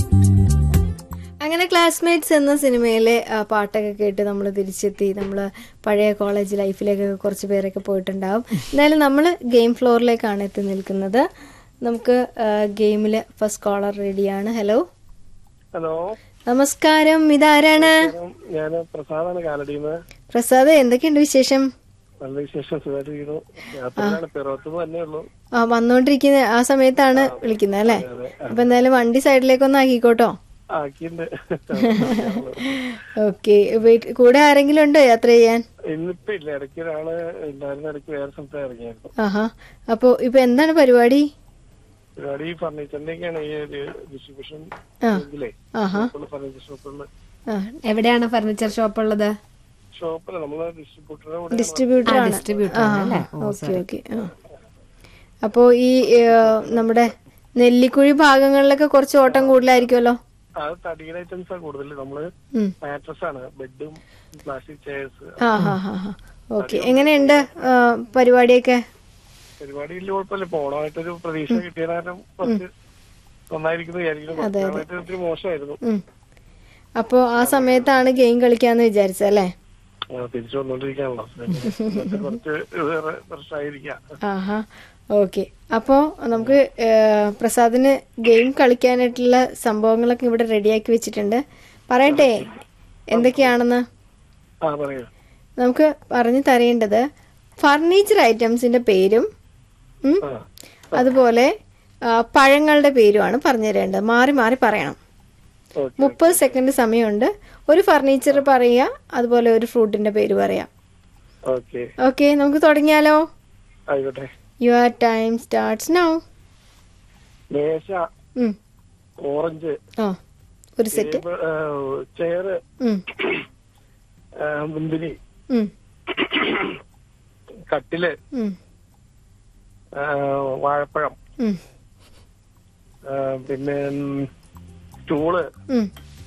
അങ്ങനെ ക്ലാസ്മേറ്റ്സ് എന്ന സിനിമയിലെ ആ, പാട്ടൊക്കെ കേട്ട് നമ്മൾ തിരിച്ചെത്തി നമ്മൾ പഴയ കോളേജ് ലൈഫിലേക്കൊക്കെ കുറച്ച് പേരൊക്കെ പോയിട്ടുണ്ടാവും എന്തായാലും നമ്മൾ ഗെയിം ഫ്ലോറിലേക്കാണ് എത്തി നിൽക്കുന്നത് നമുക്ക് ഗെയിമിൽ ഫസ്റ്റ് കോളർ റെഡിയാണ് ഹലോ ഹലോ നമസ്കാരം ഇതാരാണ് ഞാൻ പ്രസാദാണ് കാലടിന്ന് പ്രസാദ് എന്തൊക്കെയുണ്ട് വിശേഷം നല്ല വിശേഷം സുഖമായിട്ടിരിക്കുന്നു യാത്രയിലാണ് പിറവത്തുനിന്ന് തന്നെ ഉള്ളൂ ആ വന്നോണ്ടിരിക്കുന്ന ആ സമയത്താണ് വിളിക്കുന്നത് അല്ലേ അപ്പൊ എന്തായാലും വണ്ടി സൈഡിലേക്കൊന്ന് ആക്കിക്കോട്ടോ ആക്കിണ്ട് ഓക്കെ കൂടെ ആരെങ്കിലും ഉണ്ടോ യാത്ര ചെയ്യാൻ ഇന്നിപ്പോ ഇല്ല ഇടയ്ക്ക് ഒരാള് ഉണ്ടായിരുന്ന ഇടയ്ക്ക് വേറെ സ്ഥലത്ത് ഇറങ്ങിയായിരുന്നു ആഹാ അപ്പൊ ഇപ്പൊ എന്താണ് പരിപാടി പരിപാടി ഈ ഫർണിച്ചറിന്റെയൊക്കെയാണ് ഈ ഒരു ഡിസ്ട്രിബ്യൂഷൻ ആ. ഇതിലേ ആഹാ ഫർണിച്ചർ ഷോപ്പുകളിൽ ആ എവിടെയാണ് ഫർണിച്ചർ ഷോപ്പ് ഉള്ളത് ഷോപ്പില് നമ്മള് ഡിസ്ട്രിബ്യൂട്ടറുടെ കൂടെ ഡിസ്ട്രിബ്യൂട്ടർ ആണ് distributor ആ, ആണല്ലേ? ഓക്കെ ഓക്കെ ആ. അപ്പോ ഈ ഏ, നമ്മുടെ നെല്ലിക്കുഴി ഭാഗങ്ങളിലൊക്കെ കുറച്ച് ഓട്ടം കൂടുതലായിരിക്കുമല്ലോ അത് തടിയുടെ ഐറ്റംസ് ആണ് കൂടുതൽ നമ്മള് ഉം. മാട്രസ് ആണ് ബെഡും പ്ലാസ്റ്റിക് ചെയർസ് ആ ഹാ ഹാ ഹാ ഓക്കെ എങ്ങനെയുണ്ട് ആ, പരിപാടിയൊക്കെ പരിപാടി വലിയ കുഴപ്പമില്ല ഇപ്പൊ ഓണമായിട്ടൊരു പ്രതീക്ഷ കിട്ടിയ കാരണം കുറച്ച് നന്നായിരിക്കുന്നു വിചാരിക്കുന്നു കുറച്ച് നാളായിട്ട് ഒത്തിരി മോശമായിരുന്നു ഉം. അപ്പോ ആ സമയത്താണ് ഗെയിം കളിക്കാന്ന് വിചാരിച്ചല്ലേ ആ, തിരിച്ചു വന്നോണ്ടിരിക്കാണല്ലോ ഇന്നത്തെ കുറച്ച് വേറെ പ്രശ്നമായിരിക്കാം ആഹാ ഓക്കെ അപ്പോ നമുക്ക് ഏ, പ്രസാദിന് ഗെയിം കളിക്കാനായിട്ടുള്ള സംഭവങ്ങളൊക്കെ ഇവിടെ റെഡിയാക്കി വെച്ചിട്ടുണ്ട് പറയട്ടെ എന്തൊക്കെയാണെന്ന് ആ പറയൂ നമുക്ക് പറഞ്ഞു തരേണ്ടത് ഫർണിച്ചർ ഐറ്റംസിന്റെ പേരും ഉം, ആ അതുപോലെ ആ, പഴങ്ങളുടെ പേരുമാണ് പറഞ്ഞു തരേണ്ടത് മാറി മാറി പറയണം ഓക്കെ മുപ്പത് സെക്കൻഡ് സമയമുണ്ട് ഒരു ഫർണിച്ചർ പറയുക അതുപോലെ ഒരു ഫ്രൂട്ടിന്റെ പേര് പറയാം ഓക്കെ ഓക്കെ നമുക്ക് തുടങ്ങിയാലോ ആയിക്കോട്ടെ യുവർ ടൈം സ്റ്റാർട്ട്സ് നൗ മേശ ഓറഞ്ച് ആ ഒരു സെറ്റ് ചെയറ് ഉം, മുന്തിരി ഉം, കട്ടില് ഉം, ആ, വാഴപ്പഴം ഉം, ആ, പിന്നെ ഉം, സ്റ്റൂള് ഉം.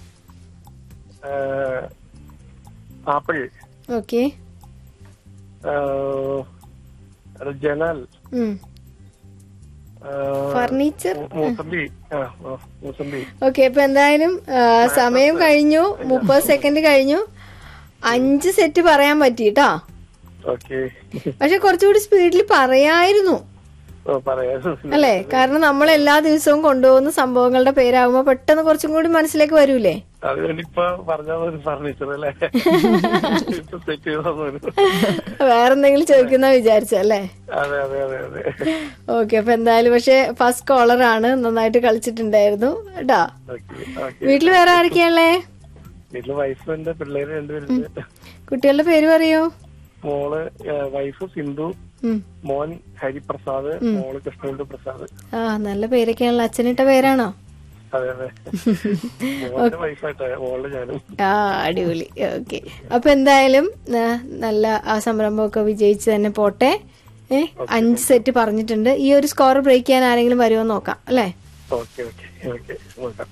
ആ, ആപ്പിൾ ഓക്കെ ആ, അത് ജനൽ ഉം. ആ, ഫർണിച്ചർ മൂസമ്പി ആ ആ, മൂസമ്പി ഓക്കെ അപ്പൊ എന്തായാലും ആ, സമയം കഴിഞ്ഞു മുപ്പത് സെക്കൻഡ് കഴിഞ്ഞു അഞ്ച് സെറ്റ് പറയാൻ പറ്റിട്ടോ ഓക്കെ പക്ഷെ കുറച്ചുകൂടി സ്പീഡിൽ പറയായിരുന്നു പറയാം അല്ലേ കാരണം നമ്മൾ എല്ലാ ദിവസവും കൊണ്ടുപോകുന്ന സംഭവങ്ങളുടെ പേരാകുമ്പോ പെട്ടെന്ന് കുറച്ചും കൂടി മനസ്സിലേക്ക് വരൂലേ അത് വേണ്ടിപ്പോ പറഞ്ഞത് ഒരു ഫർണിച്ചർ അല്ലേ ഇപ്പൊ സെറ്റ് ചെയ്ത് തന്നു വേറെന്തെങ്കിലും ചോദിക്കുന്ന വിചാരിച്ചല്ലേ അതെ അതെ അതെ അതെ ഓക്കെ അപ്പൊ എന്തായാലും പക്ഷെ ഫസ്റ്റ് കോളർ ആണ് നന്നായിട്ട് കളിച്ചിട്ടുണ്ടായിരുന്നു കേട്ടാ ഓക്കെ ഓക്കെ വീട്ടിൽ വേറെ ആരൊക്കെയാണല്ലേ വീട്ടില് വൈഫുണ്ട് പിള്ളേര് രണ്ടുപേരുണ്ട് കുട്ടികളുടെ പേര് പറയൂ മോള് ഏഹ്, വൈഫ് സിന്ധു ഉം. മോൻ ഹരിപ്രസാദ് മോള് കൃഷ്ണേന്ദു പ്രസാദ് ആ നല്ല പേരൊക്കെയാണല്ലോ അച്ഛനിട്ട പേരാണോ അതെ അതെ മോന്റെ വൈഫായിട്ട് മോള് ഞാനും ആ അടിപൊളി ഓക്കെ അപ്പൊ എന്തായാലും ആ, നല്ല ആ സംരംഭമൊക്കെ വിജയിച്ച് തന്നെ പോട്ടെ ഏ അഞ്ച് സെറ്റ് പറഞ്ഞിട്ടുണ്ട് ഈ ഒരു സ്കോർ ബ്രേക്ക് ചെയ്യാൻ ആരെങ്കിലും വരുമോ നോക്കാം അല്ലേ ഓക്കെ ഓക്കെ ഓക്കെ നോക്കാം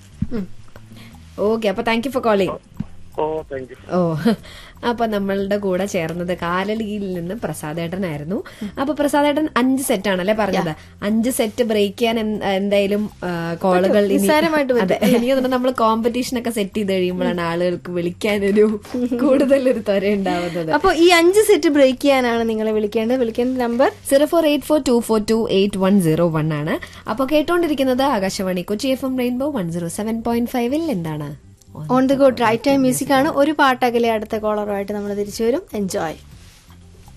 ഓക്കെ അപ്പൊ thank you for calling oh thank you oh അപ്പൊ നമ്മളുടെ കൂടെ ചേർന്നത് കാലടിയിൽ നിന്ന് പ്രസാദേട്ടനായിരുന്നു അപ്പൊ പ്രസാദേട്ടൻ അഞ്ച് സെറ്റ് ആണല്ലേ പറഞ്ഞത് അഞ്ച് സെറ്റ് ബ്രേക്ക് ചെയ്യാൻ എന്ത്- എന്തായാലും ആ, കോളുകൾ ഇനി- നിസ്സാരമായിട്ട് അതെ എനിക്ക് തോന്നുന്നു നമ്മൾ കോമ്പറ്റീഷൻ ഒക്കെ സെറ്റ് ചെയ്ത് കഴിയുമ്പോഴാണ് ആളുകൾക്ക് വിളിക്കാനൊരു കൂടുതലൊരു ത്വര ഉണ്ടാവുന്നത് അപ്പൊ ഈ അഞ്ച് സെറ്റ് ബ്രേക്ക് ചെയ്യാനാണ് നിങ്ങളെ വിളിക്കേണ്ടത് വിളിക്കേണ്ട number zero four eight four two four two eight one zero one ആണ് അപ്പോൾ കേട്ടോണ്ടിരിക്കുന്നത് Akashvani Kochi F M rainbow one zero seven point ഫൈവിൽ എന്താണ് on the go drive time music ആണ് ഒരു പാട്ടകലെ അടുത്ത കോളറുമായിട്ട് നമ്മൾ തിരിച്ചു വരും എൻജോയ്